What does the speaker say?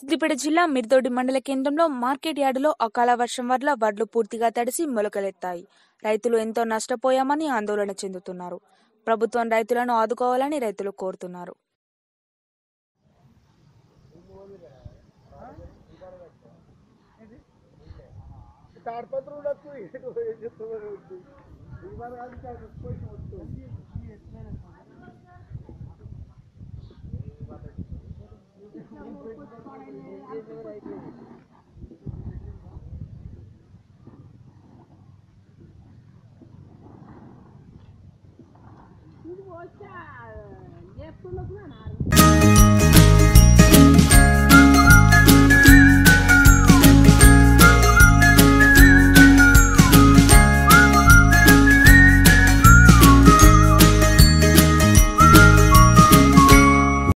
సిద్దిపేట జిల్లా మిర్దొడ్డి మండల కేంద్రంలో మార్కెట్ యార్డులో అకాల వర్షం వల్ల వడ్లు పూర్తిగా తడిసి మొలకలెత్తాయి రైతులు ఎంతో నష్టపోయామని ఆందోళన చెందుతున్నారు ప్రభుత్వం రైతులను ఆదుకోవాలని రైతులు కోరుతున్నారు తాడిపత్రి ఉండొచ్చు ఇటు ఏం చెప్తున్నారు ఇవాళ కాదు ఇక్కడ పోయి వచ్చు ఇది వచ్చా లేపుతున్నప్పుడు అన్నారు